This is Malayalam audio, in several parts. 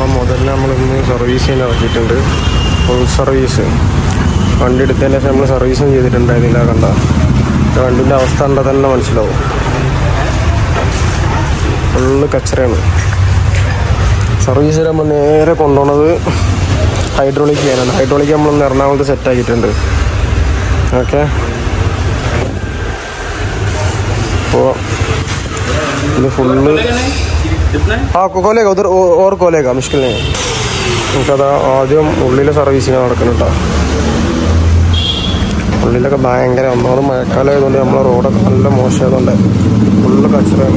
നമ്മൾ മുതലിന് നമ്മളിന്ന് സർവീസ് ചെയ്യാൻ ഇറക്കിയിട്ടുണ്ട് ഫുൾ സർവീസ് വണ്ടി എടുത്തതിന് ശേഷം നമ്മൾ സർവീസും ചെയ്തിട്ടുണ്ടായിരുന്നില്ല കണ്ട വണ്ടിൻ്റെ അവസ്ഥ കണ്ടാൽ തന്നെ മനസ്സിലാവും ഫുള്ള് കച്ചറയാണ് സർവീസ് നമ്മൾ നേരെ കൊണ്ടുപോണത് ഹൈഡ്രോളിക് ചെയ്യാനാണ് ഹൈഡ്രോളിക് നമ്മളൊന്ന് എറണാകുളത്ത് സെറ്റ് ആക്കിയിട്ടുണ്ട് ഓക്കെ അപ്പോൾ ഇത് ഫുള്ള് हाँ को खोलेगा उधर ओ- और खोलेगा मुश्किल नहीं है നമുക്കത് ആദ്യം ഉള്ളിലെ സർവീസിന് നടക്കുന്നുണ്ടോ ഉള്ളിലൊക്കെ ഭയങ്കര ഒന്നാമത് മഴക്കാലം ആയതുകൊണ്ട് നമ്മളെ റോഡൊക്കെ നല്ല മോശമായതുകൊണ്ട് ഫുള്ള് കച്ചറയാണ്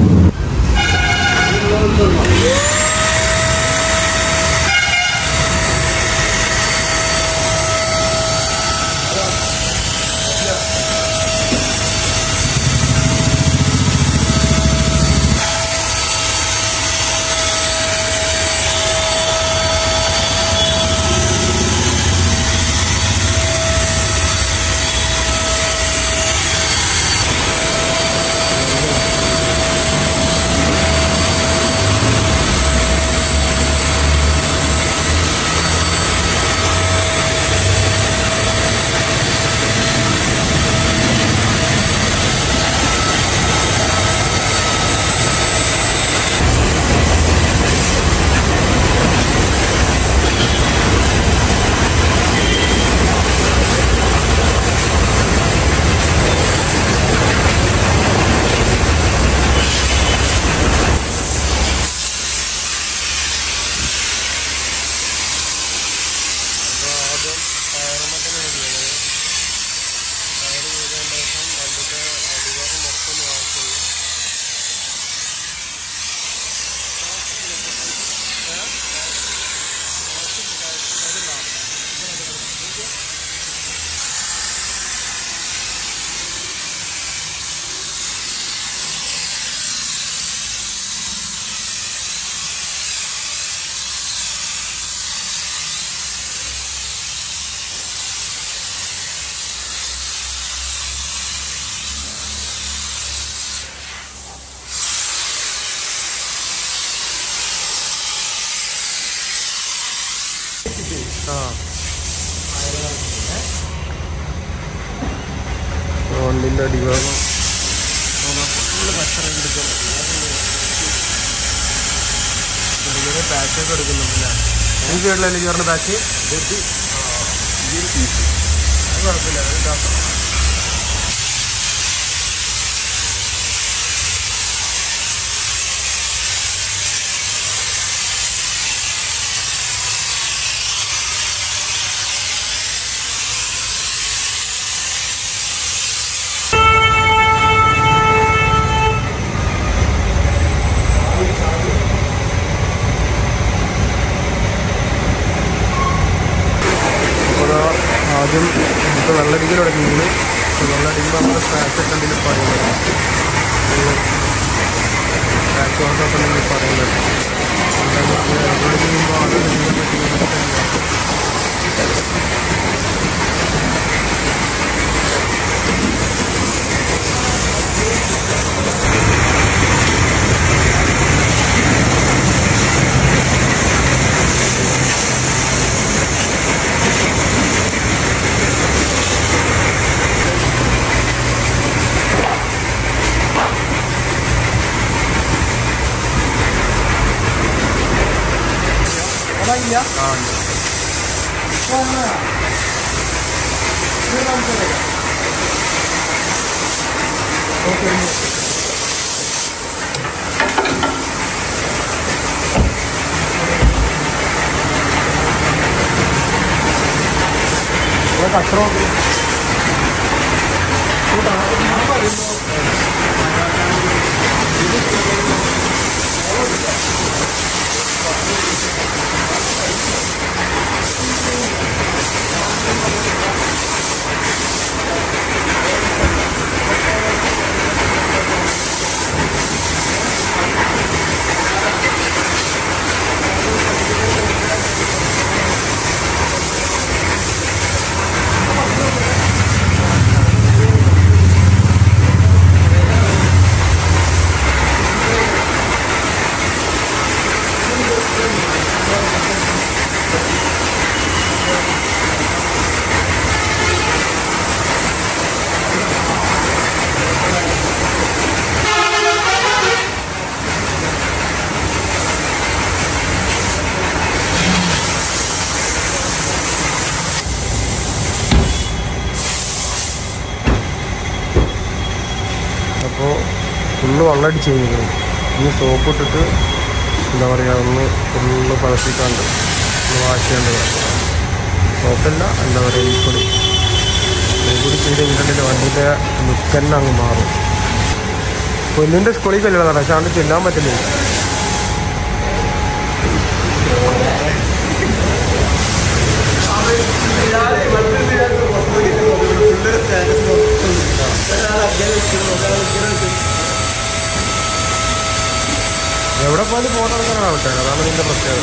വണ്ടിൻ്റെ അടിഭാഗം ബാച്ചൊക്കെ എടുക്കുന്നുണ്ടല്ലേ ഈ സൈഡിലല്ലേ ചേർന്ന ബാച്ച് കുഴപ്പമില്ല അത് ഇതാക്കാം. അപ്പോൾ ദാ ആദ്യം നമുക്ക് വെള്ളടിക്കൽ തുടങ്ങിയത് വെള്ളടിക്കുമ്പോൾ നമ്മുടെ സ്ക്രാച്ച് ഒക്കെ ഉണ്ടെങ്കിൽ പറയുന്നത് സ്ക്രാച്ച് വർക്കൊക്കെ ഉണ്ടെങ്കിൽ പറയുന്നത് വെള്ളടിക്കുമ്പോൾ അത് ആ ഉണ്ട്. ഇവിടെ കച്ചറ നോക്ക്. ആ ഫുള്ള് വെള്ളം അടിച്ച് കഴിഞ്ഞിരിക്കുന്നു ഇനി സോപ്പ് ഇട്ടിട്ട് എന്താ പറയുക ഒന്ന് ഫുള്ള് പതപ്പിക്കാണ്ട് ഒന്ന് വാഷ് ചെയ്യാണ്ട് സോപ്പല്ല എന്താ പറയുക ഈപ്പൊടി ഈപ്പൊടി ചെയ്ത് കഴിഞ്ഞിട്ടുണ്ടെങ്കിൽ വണ്ടീൻ്റെ ലുക്ക് തന്നെ അങ്ങ് മാറും പൊന്നിൻ്റെ സ്കൂളിൽ കല്യാണം പക്ഷെ അവിടെ ചെല്ലാൻ പറ്റില്ല എവിടെ പോയാലും ഫോട്ടോ എടുക്കാനാണ് ആൾക്കാർ അതാണ് ഇതിൻ്റെ പ്രത്യേകത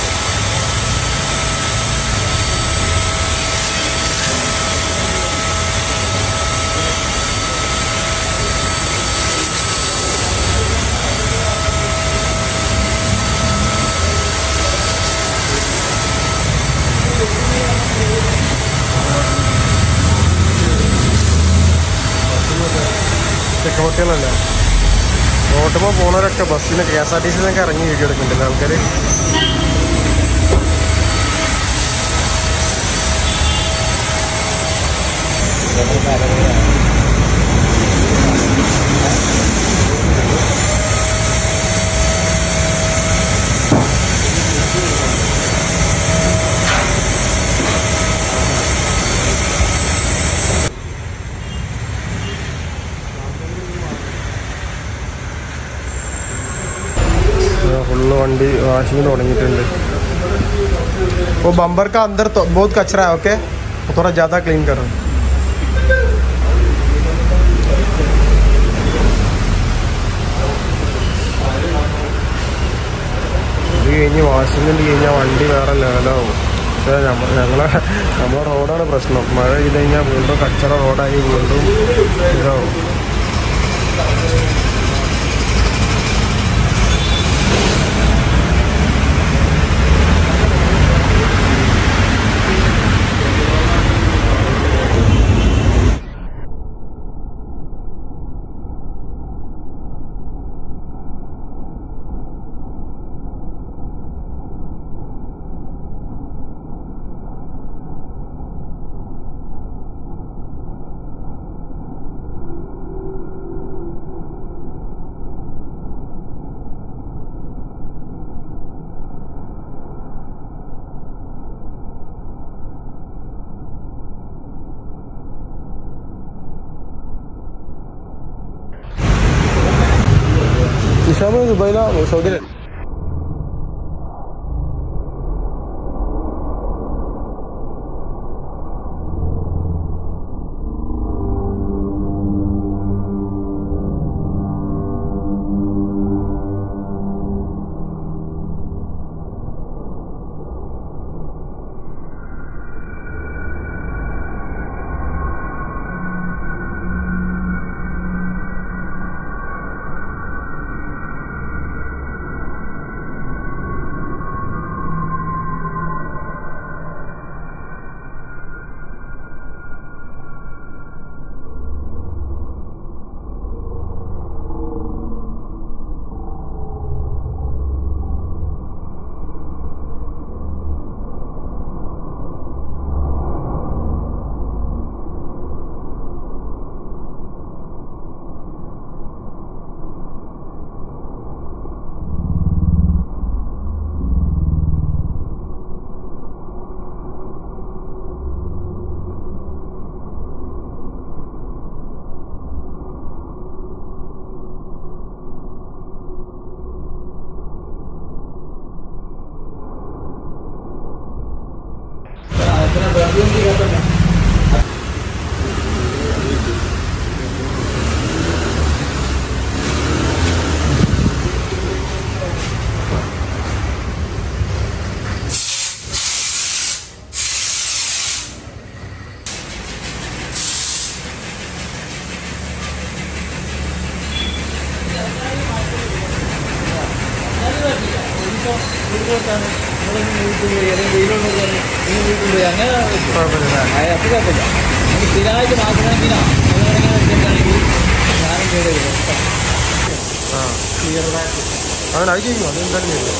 ചെക്കോട്ടികളല്ലേ റോട്ടുമ്പോൾ പോണവരൊക്കെ ബസ്സിന് കെ എസ് ആർ ടി സിന്നൊക്കെ ഇറങ്ങി വീഡിയോ എടുക്കുന്നുണ്ടല്ലേ ആൾക്കാർ फुल वंडी वाशिंग തുടങ്ങിയിട്ടുണ്ട് वो बम्बर का अंदर तो बहुत कचरा है ओके वो थोड़ा ज़्यादा क्लीन करो ഇത് കഴിഞ്ഞ് വാഷിംഗ് ഉണ്ട് കഴിഞ്ഞാൽ വണ്ടി വേറെ ലെവലാവും പക്ഷേ നമ്മ ഞങ്ങളെ നമ്മളെ റോഡാണ് പ്രശ്നം മഴ ചെയ്ത് കഴിഞ്ഞാൽ വീണ്ടും കച്ചറ റോഡായി വീണ്ടും ഇതാവും നിഷാമ് ദുബായിലാ സൗദിയില കുഴപ്പമില്ല സ്ഥിരമായിട്ട് മാത്രമെങ്കിലോ വെച്ചിട്ടാണെങ്കിൽ ഞാനും കേട് ആ അവൻ അത് ചെയ്യും അത് എന്തായാലും ചെയ്യും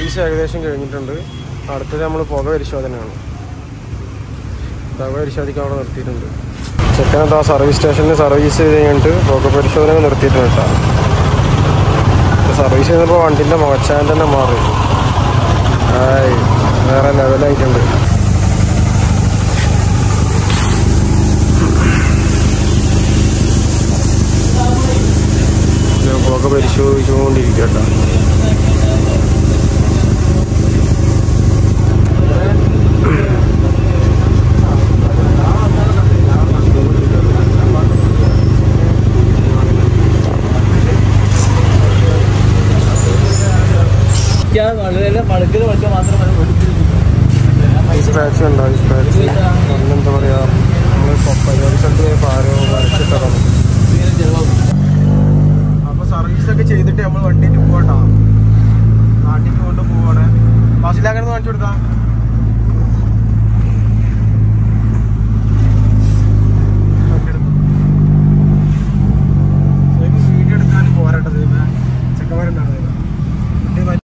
സർവീസ് ഏകദേശം കഴിഞ്ഞിട്ടുണ്ട് അടുത്തത് നമ്മൾ പുക പരിശോധനയാണ് പുക പരിശോധിക്കാൻ അവിടെ നിർത്തിയിട്ടുണ്ട് ചെക്കനത്ത് ആ സർവീസ് സ്റ്റേഷനിൽ സർവീസ് ചെയ്ത് കഴിഞ്ഞിട്ട് പുക പരിശോധന നിർത്തിയിട്ടുണ്ട് കേട്ടോ സർവീസ് ചെയ്തപ്പോൾ വണ്ടിൻ്റെ മുഖച്ചാൻ തന്നെ മാറി ആയി വേറെ ലെവലായിട്ടുണ്ട് ഞാൻ പുക പരിശോധിച്ചുകൊണ്ടിരിക്കട്ടോ ഞാൻ വളരെ മടക്കിൽ പഠിച്ചാൽ മാത്രം മതി പഠിച്ചിരുന്നു ഈ സ്ക്രാച്ച് ഉണ്ടോ ഈ സ്ക്രാച്ച് എന്താ പറയുക നമ്മൾ പരിപാടി സ്ഥലത്ത് പോയപ്പോൾ ആരോ വരച്ചിട്ടതാണ് അപ്പോൾ സർവീസൊക്കെ ചെയ്തിട്ട് നമ്മൾ വണ്ടിയിട്ട് പോകട്ടോ നാട്ടിലേക്ക് കൊണ്ട് പോവാണ് ബസ്സിലാക്കണം കാണിച്ചു കൊടുക്കാം